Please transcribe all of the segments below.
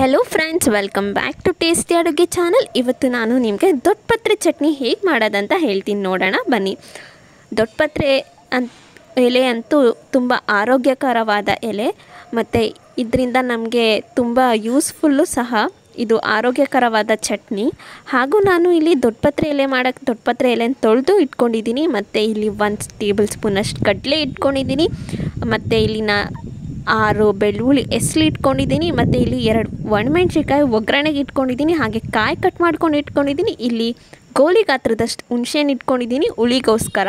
hello friends welcome back to tasty ಅಡುಗೆ channel ಇವತ್ತು ನಾನು ನಿಮಗೆ ದೊಡ್ಡಪತ್ರೆ ಚಟ್ನಿ ಹೇಗೆ ಮಾಡೋದಂತ ಹೇಳ್ತೀನಿ ನೋಡೋಣ ಬನ್ನಿ ದೊಡ್ಡಪತ್ರೆ ಅನ್ ಎಲೆ ಅಂತೂ ತುಂಬ ಆರೋಗ್ಯಕರವಾದ ಎಲೆ ಮತ್ತು ಇದರಿಂದ ನಮಗೆ ತುಂಬ ಯೂಸ್ಫುಲ್ಲು ಸಹ ಇದು ಆರೋಗ್ಯಕರವಾದ ಚಟ್ನಿ ಹಾಗೂ ನಾನು ಇಲ್ಲಿ ದೊಡ್ಡಪತ್ರೆ ಎಲೆ ಮಾಡೋಕ್ಕೆ ದೊಡ್ಡಪತ್ರೆ ಎಲೆನ ತೊಳೆದು ಇಟ್ಕೊಂಡಿದ್ದೀನಿ ಮತ್ತು ಇಲ್ಲಿ ಒಂದು ಟೇಬಲ್ ಸ್ಪೂನಷ್ಟು ಕಡಲೆ ಇಟ್ಕೊಂಡಿದ್ದೀನಿ ಮತ್ತು ಇಲ್ಲಿ ನಾ ಆರು ಬೆಳ್ಳುಳ್ಳಿ ಎಸ್ಲು ಇಟ್ಕೊಂಡಿದ್ದೀನಿ ಮತ್ತು ಇಲ್ಲಿ ಎರಡು ಒಣಮೆಣ್ಸಿನ್ಕಾಯಿ ಒಗ್ಗರಣೆಗೆ ಇಟ್ಕೊಂಡಿದ್ದೀನಿ ಹಾಗೆ ಕಾಯಿ ಕಟ್ ಮಾಡ್ಕೊಂಡು ಇಟ್ಕೊಂಡಿದ್ದೀನಿ ಇಲ್ಲಿ ಗೋಲಿ ಗಾತ್ರದಷ್ಟು ಹುಣ್ಸೆಹಣ್ಣು ಇಟ್ಕೊಂಡಿದ್ದೀನಿ ಹುಳಿಗೋಸ್ಕರ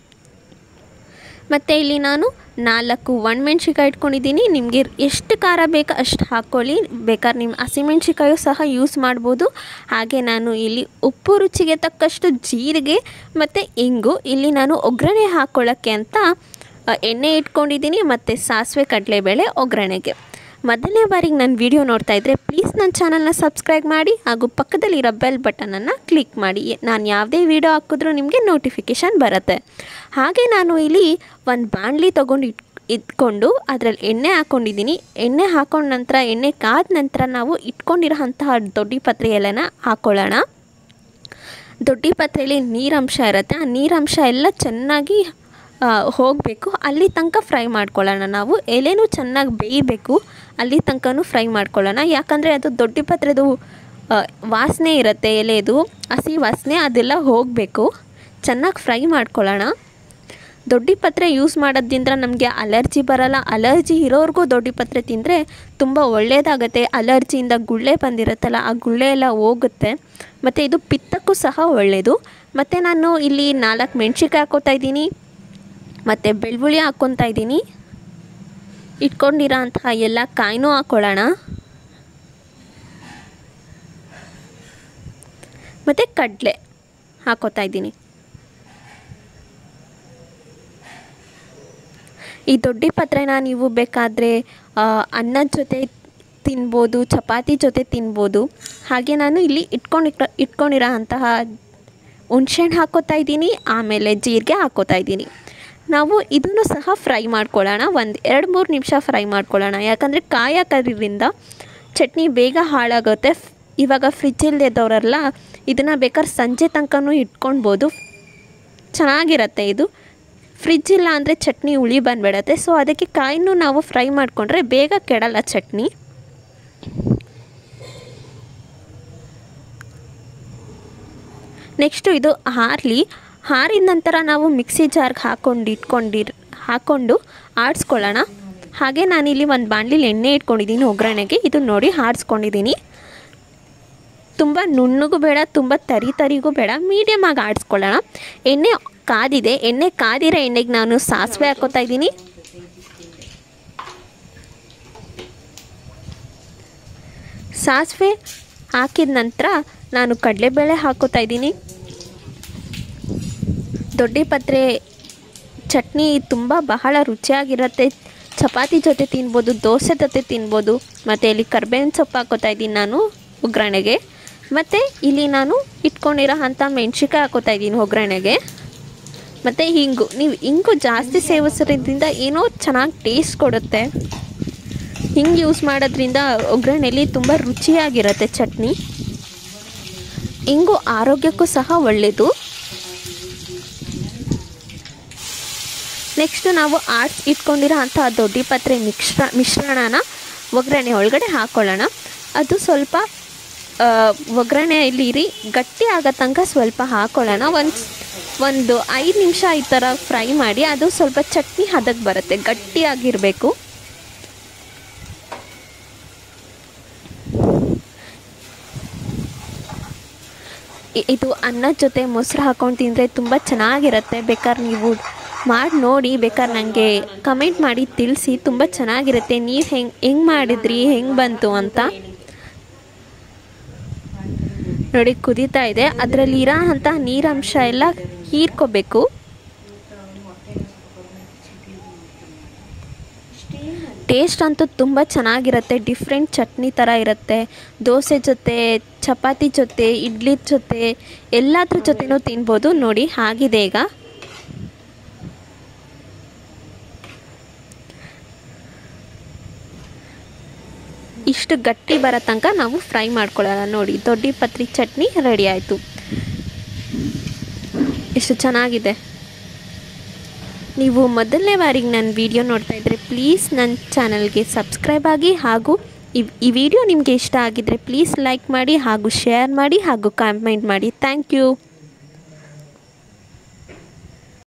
ಮತ್ತು ಇಲ್ಲಿ ನಾನು ನಾಲ್ಕು ಒಣಮೆಣ್ಸಿನ್ಕಾಯಿ ಇಟ್ಕೊಂಡಿದ್ದೀನಿ ನಿಮಗೆ ಎಷ್ಟು ಖಾರ ಬೇಕೋ ಅಷ್ಟು ಹಾಕ್ಕೊಳ್ಳಿ ಬೇಕಾದ್ರೆ ನಿಮ್ಮ ಹಸಿಮೆಣ್ಸಿನ್ಕಾಯು ಸಹ ಯೂಸ್ ಮಾಡ್ಬೋದು ಹಾಗೆ ನಾನು ಇಲ್ಲಿ ಉಪ್ಪು ರುಚಿಗೆ ತಕ್ಕಷ್ಟು ಜೀರಿಗೆ ಮತ್ತು ಇಂಗು ಇಲ್ಲಿ ನಾನು ಒಗ್ಗರಣೆ ಹಾಕ್ಕೊಳ್ಳೋಕ್ಕೆ ಅಂತ ಅ, ಎಣ್ಣೆ ಇಟ್ಕೊಂಡಿದ್ದೀನಿ ಮತ್ತು ಸಾಸಿವೆ ಕಡಲೆಬೇಳೆ ಒಗ್ಗರಣೆಗೆ ಮೊದಲನೇ ಬಾರಿಗೆ ನನ್ನ ವಿಡಿಯೋ ನೋಡ್ತಾ ಇದ್ದರೆ ಪ್ಲೀಸ್ ನನ್ನ ಚಾನಲ್ನ ಸಬ್ಸ್ಕ್ರೈಬ್ ಮಾಡಿ ಹಾಗೂ ಪಕ್ಕದಲ್ಲಿರೋ ಬೆಲ್ ಬಟನನ್ನು ಕ್ಲಿಕ್ ಮಾಡಿ ನಾನು ಯಾವುದೇ ವಿಡಿಯೋ ಹಾಕಿದ್ರೂ ನಿಮಗೆ ನೋಟಿಫಿಕೇಷನ್ ಬರುತ್ತೆ ಹಾಗೆ ನಾನು ಇಲ್ಲಿ ಒಂದು ಬಾಣಲಿ ತೊಗೊಂಡು ಇಟ್ ಇಟ್ಕೊಂಡು ಅದರಲ್ಲಿ ಎಣ್ಣೆ ಹಾಕ್ಕೊಂಡಿದ್ದೀನಿ ಎಣ್ಣೆ ಹಾಕೊಂಡ ನಂತರ ಎಣ್ಣೆ ಕಾದ ನಂತರ ನಾವು ಇಟ್ಕೊಂಡಿರೋ ಅಂತಹ ದೊಡ್ಡ ಪತ್ರೆ ಎಲೆನ ಹಾಕ್ಕೊಳ್ಳೋಣ ದೊಡ್ಡ ಪತ್ರೆಯಲ್ಲಿ ನೀರಂಶ ಇರುತ್ತೆ ಆ ನೀರಂಶ ಎಲ್ಲ ಚೆನ್ನಾಗಿ ಹೋಗಬೇಕು ಅಲ್ಲಿ ತನಕ ಫ್ರೈ ಮಾಡ್ಕೊಳ್ಳೋಣ ನಾವು ಎಲೆನೂ ಚೆನ್ನಾಗಿ ಬೇಯಬೇಕು ಅಲ್ಲಿ ತನಕನೂ ಫ್ರೈ ಮಾಡ್ಕೊಳ್ಳೋಣ ಯಾಕಂದರೆ ಅದು ದೊಡ್ಡ ಪತ್ರೆದು ಆ, ವಾಸನೆ ಇರುತ್ತೆ ಎಲೆದು ಹಸಿ ವಾಸನೆ ಅದೆಲ್ಲ ಹೋಗಬೇಕು ಚೆನ್ನಾಗಿ ಫ್ರೈ ಮಾಡ್ಕೊಳ್ಳೋಣ ದೊಡ್ಡ ಪತ್ರೆ ಯೂಸ್ ಮಾಡೋದ್ರಿಂದ ನಮಗೆ ಅಲರ್ಜಿ ಬರಲ್ಲ ಅಲರ್ಜಿ ಇರೋರ್ಗೂ ದೊಡ್ಡ ಪತ್ರೆ ತಿಂದರೆ ತುಂಬ ಒಳ್ಳೆಯದಾಗತ್ತೆ ಅಲರ್ಜಿಯಿಂದ ಗುಳ್ಳೆ ಬಂದಿರುತ್ತಲ್ಲ ಆ ಗುಳ್ಳೆ ಎಲ್ಲ ಹೋಗುತ್ತೆ ಮತ್ತು ಇದು ಪಿತ್ತಕ್ಕೂ ಸಹ ಒಳ್ಳೆಯದು ಮತ್ತು ನಾನು ಇಲ್ಲಿ ನಾಲ್ಕು ಮೆಣ್ಸಿನ್ಕಾಯಿ ಹಾಕೋತಾ ಇದ್ದೀನಿ ಮತ್ತು ಬೆಳ್ಳುಳ್ಳಿ ಹಾಕ್ಕೊತಾ ಇದ್ದೀನಿ ಇಟ್ಕೊಂಡಿರೋ ಅಂತಹ ಎಲ್ಲ ಕಾಯಿನೂ ಹಾಕ್ಕೊಳ್ಳೋಣ ಮತ್ತು ಕಡಲೆ ಹಾಕೋತಾ ಇದ್ದೀನಿ ಈ ದೊಡ್ಡ ಪತ್ರೆನ ನೀವು ಬೇಕಾದರೆ ಅನ್ನದ ಜೊತೆ ತಿನ್ಬೋದು ಚಪಾತಿ ಜೊತೆ ತಿನ್ಬೋದು ಹಾಗೆ ನಾನು ಇಲ್ಲಿ ಇಟ್ಕೊಂಡು ಇಟ್ಕೊಂಡಿರೋ ಅಂತಹ ಹುಣ್ಸೆಹಣ್ಣು ಹಾಕೋತಾ ಇದ್ದೀನಿ ಆಮೇಲೆ ಜೀರಿಗೆ ಹಾಕೋತಾ ಇದ್ದೀನಿ ನಾವು ಇದನ್ನು ಸಹ ಫ್ರೈ ಮಾಡ್ಕೊಳ್ಳೋಣ ಒಂದು ಎರಡು ಮೂರು ನಿಮಿಷ ಫ್ರೈ ಮಾಡ್ಕೊಳ್ಳೋಣ ಯಾಕಂದರೆ ಕಾಯಿ ಹಾಕೋದ್ರಿಂದ ಚಟ್ನಿ ಬೇಗ ಹಾಳಾಗುತ್ತೆ ಫ್- ಇವಾಗ ಫ್ರಿಜ್ ಇಲ್ಲದವರೆಲ್ಲ ಇದನ್ನು ಬೇಕಾದ್ರೆ ಸಂಜೆ ತನಕನೂ ಇಟ್ಕೊಳ್ಬೋದು ಚೆನ್ನಾಗಿರುತ್ತೆ ಇದು ಫ್ರಿಜ್ ಇಲ್ಲ ಅಂದರೆ ಚಟ್ನಿ ಹುಳಿ ಬಂದ್ಬಿಡತ್ತೆ ಸೊ ಅದಕ್ಕೆ ಕಾಯಿನೂ ನಾವು ಫ್ರೈ ಮಾಡಿಕೊಂಡ್ರೆ ಬೇಗ ಕೆಡಲ್ಲ ಚಟ್ನಿ ನೆಕ್ಸ್ಟು ಇದು ಹಾರಲಿ ಹಾರಿದ ನಂತರ ನಾವು ಮಿಕ್ಸಿ ಜಾರ್ಗೆ ಹಾಕೊಂಡು ಇಟ್ಕೊಂಡಿರ್ ಹಾಕ್ಕೊಂಡು ಆಡಿಸ್ಕೊಳ್ಳೋಣ ಹಾಗೆ ನಾನಿಲ್ಲಿ ಒಂದು ಬಾಣಲಿಲಿ ಎಣ್ಣೆ ಇಟ್ಕೊಂಡಿದ್ದೀನಿ ಒಗ್ಗರಣೆಗೆ ಇದು ನೋಡಿ ಆಡಿಸ್ಕೊಂಡಿದ್ದೀನಿ ತುಂಬ ನುಣ್ಣಗೂ ಬೇಡ ತುಂಬ ತರಿ ತರಿಗೂ ಬೇಡ ಮೀಡಿಯಮ್ ಆಗಿ ಆಡಿಸ್ಕೊಳ್ಳೋಣ ಎಣ್ಣೆ ಕಾದಿದೆ ಎಣ್ಣೆ ಕಾದಿರೋ ಎಣ್ಣೆಗೆ ನಾನು ಸಾಸಿವೆ ಹಾಕೋತಾ ಇದ್ದೀನಿ ಸಾಸಿವೆ ಹಾಕಿದ ನಂತರ ನಾನು ಕಡಲೆಬೇಳೆ ಹಾಕೋತಾ ಇದ್ದೀನಿ ದೊಡ್ಡ ಪತ್ರೆ ಚಟ್ನಿ ತುಂಬ ಬಹಳ ರುಚಿಯಾಗಿರುತ್ತೆ ಚಪಾತಿ ಜೊತೆ ತಿನ್ಬೋದು ದೋಸೆ ಜೊತೆ ತಿನ್ಬೋದು ಮತ್ತು ಇಲ್ಲಿ ಕರ್ಬೇವಿನ ಸೊಪ್ಪು ಹಾಕೋತಾ ಇದ್ದೀನಿ ನಾನು ಒಗ್ಗರಣೆಗೆ ಮತ್ತು ಇಲ್ಲಿ ನಾನು ಇಟ್ಕೊಂಡಿರೋ ಅಂಥ ಮೆಣ್ಸಿನ್ಕಾಯಿ ಹಾಕೋತಾ ಇದ್ದೀನಿ ಒಗ್ಗರಣೆಗೆ ಮತ್ತು ಹಿಂಗು ನೀವು ಹಿಂಗು ಜಾಸ್ತಿ ಸೇವಿಸೋದ್ರಿಂದ ಏನೋ ಚೆನ್ನಾಗಿ ಟೇಸ್ಟ್ ಕೊಡುತ್ತೆ ಹಿಂಗೆ ಯೂಸ್ ಮಾಡೋದ್ರಿಂದ ಒಗ್ಗರಣೆಯಲ್ಲಿ ತುಂಬ ರುಚಿಯಾಗಿರುತ್ತೆ ಚಟ್ನಿ ಹಿಂಗು ಆರೋಗ್ಯಕ್ಕೂ ಸಹ ಒಳ್ಳೆಯದು ನೆಕ್ಸ್ಟ್ ನಾವು ಆಡ್ಸ್ ಇಟ್ಕೊಂಡಿರೋ ಅಂಥ ದೊಡ್ಡ ಪತ್ರೆ ಮಿಶ್ರ ಮಿಶ್ರಣನ ಒಗ್ಗರಣೆ ಒಳಗಡೆ ಹಾಕ್ಕೊಳ್ಳೋಣ ಅದು ಸ್ವಲ್ಪ ಆ, ಒಗ್ಗರಣೆಯಲ್ಲಿ ಇರಿ ಗಟ್ಟಿ ಆಗೋ ತನಕ ಸ್ವಲ್ಪ ಹಾಕ್ಕೊಳ್ಳೋಣ ಒಂದು ಒಂದು ಐದು ನಿಮಿಷ ಈ ಥರ ಫ್ರೈ ಮಾಡಿ ಅದು ಸ್ವಲ್ಪ ಚಟ್ನಿ ಹದಕ್ಕೆ ಬರುತ್ತೆ ಗಟ್ಟಿಯಾಗಿರಬೇಕು ಇ- ಇದು ಅನ್ನದ ಜೊತೆ ಮೊಸರು ಹಾಕೊಂಡು ತಿಂದರೆ ತುಂಬ ಚೆನ್ನಾಗಿರುತ್ತೆ ಬೇಕಾದ್ರೆ ನೀವು ಮಾಡಿ ನೋಡಿ ಬೇಕಾದ್ರೆ ನನಗೆ ಕಮೆಂಟ್ ಮಾಡಿ ತಿಳಿಸಿ ತುಂಬ ಚೆನ್ನಾಗಿರುತ್ತೆ ನೀವು ಹೆಂಗೆ ಹೆಂಗೆ ಮಾಡಿದ್ರಿ ಹೆಂಗೆ ಬಂತು ಅಂತ ನೋಡಿ ಕುದೀತಾ ಇದೆ ಅದರಲ್ಲಿ ಇರೋ ಅಂಥ ನೀರಂಶ ಎಲ್ಲ ಹೀರ್ಕೋಬೇಕು ಟೇಸ್ಟ್ ಅಂತೂ ತುಂಬ ಚೆನ್ನಾಗಿರುತ್ತೆ ಡಿಫ್ರೆಂಟ್ ಚಟ್ನಿ ಥರ ಇರುತ್ತೆ ದೋಸೆ ಜೊತೆ ಚಪಾತಿ ಜೊತೆ ಇಡ್ಲಿ ಜೊತೆ ಎಲ್ಲದ್ರ ಜೊತೆನೂ ತಿನ್ಬೋದು ನೋಡಿ ಆಗಿದೆ ಈಗ ಇಷ್ಟು ಗಟ್ಟಿ ಬರೋ ತನಕ ನಾವು ಫ್ರೈ ಮಾಡ್ಕೊಳ್ಳೋಣ ನೋಡಿ ದೊಡ್ಡ ಪತ್ರಿ ಚಟ್ನಿ ರೆಡಿ ಆಯಿತು ಎಷ್ಟು ಚೆನ್ನಾಗಿದೆ ನೀವು ಮೊದಲನೇ ಬಾರಿಗೆ ನನ್ನ ವಿಡಿಯೋ ನೋಡ್ತಾ ಇದ್ದರೆ ಪ್ಲೀಸ್ ನನ್ನ ಚಾನಲ್ಗೆ ಸಬ್ಸ್ಕ್ರೈಬ್ ಆಗಿ ಹಾಗೂ ಈ ಈ ವಿಡಿಯೋ ನಿಮಗೆ ಇಷ್ಟ ಆಗಿದ್ದರೆ ಪ್ಲೀಸ್ ಲೈಕ್ ಮಾಡಿ ಹಾಗೂ ಶೇರ್ ಮಾಡಿ ಹಾಗೂ ಕಾಮೆಂಟ್ ಮಾಡಿ ಥ್ಯಾಂಕ್ ಯು